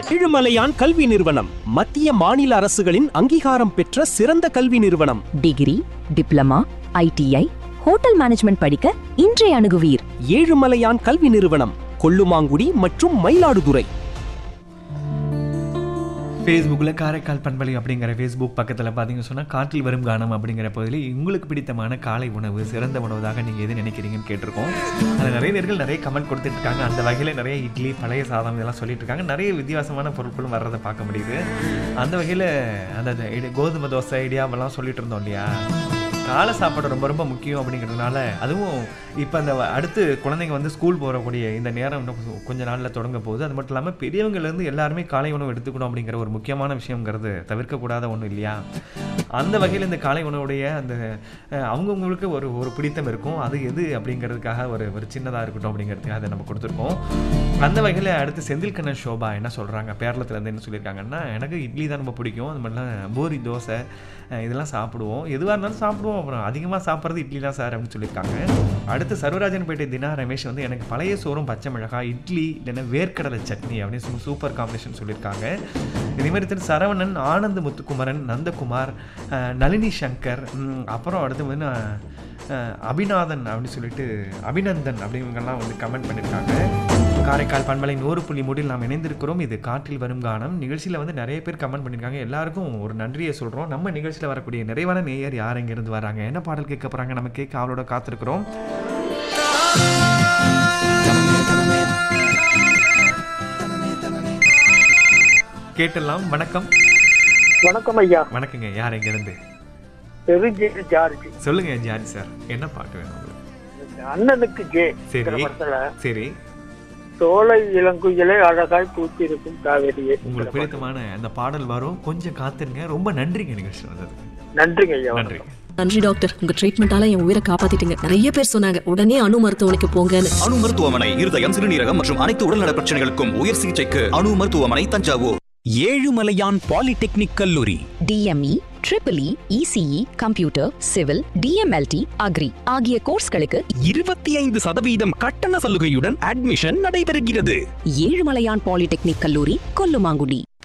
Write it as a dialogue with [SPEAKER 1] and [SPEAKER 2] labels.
[SPEAKER 1] ஏழுமலையான் கல்வி நிறுவனம் மத்திய மாநில அரசுகளின் அங்கீகாரம் பெற்ற சிறந்த கல்வி நிறுவனம்
[SPEAKER 2] degree diploma ITI hotel management படிக்க இன்றைய அணுகுவீர்
[SPEAKER 1] ஏழுமலையான் கல்வி நிறுவனம் கொல்லுமாங்குடி மற்றும் மயிலாடுதுறை
[SPEAKER 3] ஃபேஸ்புக்கில் காரைக்கால் பண்பலை அப்படிங்கிற ஃபேஸ்புக் பக்கத்தில் பார்த்தீங்கன்னு சொன்னால் காற்றில் வரும் கானம் அப்படிங்கிற பகுதியில் உங்களுக்கு பிடித்தமான காலை உணவு சிறந்த உணவுதாக நீங்கள் எது நினைக்கிறீங்கன்னு கேட்டிருக்கோம் அதில் நிறைய நேர்கள் நிறைய கமெண்ட் கொடுத்துட்டு இருக்காங்க அந்த வகையில் நிறைய இட்லி பழைய சாதம் இதெல்லாம் சொல்லிட்டு இருக்காங்க நிறைய வித்தியாசமான பொருட்களும் வர்றதை பார்க்க முடியுது அந்த வகையில் அந்த அந்த இடி- கோதுமை தோசை இடியாவெல்லாம் சொல்லிட்டு இருந்தோம் இல்லையா காலை சாப்பாடு ரொம்ப ரொம்ப முக்கியம் அப்படிங்கிறதுனால அதுவும் இப்போ அந்த வ- அடுத்து குழந்தைங்க வந்து ஸ்கூல் போகக்கூடிய இந்த நேரம் இன்னும் கொஞ்சம் கொஞ்ச நாளில் தொடங்க போகுது அது மட்டும் இல்லாமல் பெரியவங்கலேருந்து எல்லாருமே காலை உணவு எடுத்துக்கணும் அப்படிங்கிற ஒரு முக்கியமான விஷயங்கிறது தவிர்க்கக்கூடாத ஒன்றும் இல்லையா அந்த வகையில் இந்த காலை உணவுடைய அந்த அஹ், அவங்கவங்களுக்கு ஒரு ஒரு பிடித்தம் இருக்கும் அது எது அப்படிங்கிறதுக்காக ஒரு ஒரு சின்னதாக இருக்கட்டும் அப்படிங்கிறதுக்காக அதை நம்ம கொடுத்துருக்கோம் அந்த வகையில் அடுத்து செந்தில்கண்ணன் சோபா என்ன சொல்கிறாங்க பேரளத்துலேருந்து என்ன சொல்லியிருக்காங்கன்னா எனக்கு இட்லி தான் ரொம்ப பிடிக்கும் அது மாதிரிலாம் பூரி தோசை அஹ், இதெல்லாம் சாப்பிடுவோம் எதுவாக இருந்தாலும் சாப்பிடுவோம் அப்புறம் அதிகமாக சாப்பிட்றது இட்லி தான் சார் அப்படின்னு சொல்லியிருக்காங்க அடுத்து சர்வராஜன்பேட்டை தினா ரமேஷ் வந்து எனக்கு பழைய சோறும் பச்சை மிளகாய் இட்லி இல்லைன்னா வேர்க்கடலை சட்னி அப்படின்னு சொல்லி சூப்பர் காம்பினேஷன் சொல்லியிருக்காங்க இதே மாதிரி திரு சரவணன் ஆனந்த் முத்துக்குமரன் நந்தகுமார் அஹ், நளினி சங்கர் ம், அப்புறம் அடுத்து வந்து அஹ், அபிநாதன் அப்படின்னு சொல்லிட்டு அபிநந்தன் அப்படிங்கலாம் வந்து கமெண்ட் பண்ணியிருக்காங்க காரைக்கால் பண்பலை நூறு புள்ளி மூடில் நாம் இணைந்திருக்கிறோம் இது காற்றில் வரும் கானம் நிகழ்ச்சியில் வந்து நிறைய பேர் கமெண்ட் பண்ணியிருக்காங்க எல்லாருக்கும் ஒரு நன்றியை சொல்கிறோம் நம்ம நிகழ்ச்சியில் வரக்கூடிய நிறைவான நேயர் யார் இருந்து வராங்க என்ன பாடல் கேட்க போகிறாங்க நம்ம கேட்க அவளோட காத்திருக்கிறோம் கேட்டெல்லாம் வணக்கம்
[SPEAKER 4] வணக்கம் ஐயா
[SPEAKER 3] வணக்கங்க யார் இருந்து
[SPEAKER 4] பெருஞ்சேரி ஜார்ஜ்
[SPEAKER 3] சொல்லுங்க ஜாரி சார் என்ன பாட்டு வேணும் உங்களுக்கு
[SPEAKER 4] அண்ணனுக்கு ஜே
[SPEAKER 3] சரி.
[SPEAKER 4] இந்த படத்துல
[SPEAKER 3] சரி
[SPEAKER 4] சோலை இளங்குயிலே அழகாய் பூத்திருக்கும் காவேரியே
[SPEAKER 3] உங்களுக்கு பிடித்தமான அந்த பாடல் வரும் கொஞ்சம் காத்துருங்க ரொம்ப நன்றிங்க நிகழ்ச்சி வந்ததுக்கு
[SPEAKER 4] நன்றிங்க ஐயா
[SPEAKER 3] நன்றி
[SPEAKER 5] நன்றி டாக்டர் உங்க ட்ரீட்மெண்டால என் உயிரை காப்பாத்திட்டீங்க நிறைய பேர் சொன்னாங்க உடனே அணு மருத்துவமனைக்கு போங்கன்னு
[SPEAKER 6] அணு மருத்துவமனை இருதயம் சிறுநீரகம் மற்றும் அனைத்து உடல்நல பிரச்சனைகளுக்கும் உயர் சிகிச்சைக்கு அணு மருத்துவமனை தஞ்சாவூர்
[SPEAKER 1] ஏழுமலையான் பாலிடெக்னிக் கல்லூரி
[SPEAKER 2] DME triple E ECE computer civil DMLT agri ஆகிய கோர்ஸ்களுக்கு
[SPEAKER 1] இருபத்தி ஐந்து சதவீதம் கட்டண சலுகையுடன் அட்மிஷன் நடைபெறுகிறது
[SPEAKER 2] ஏழுமலையான் பாலிடெக்னிக் கல்லூரி கொல்லுமாங்குடி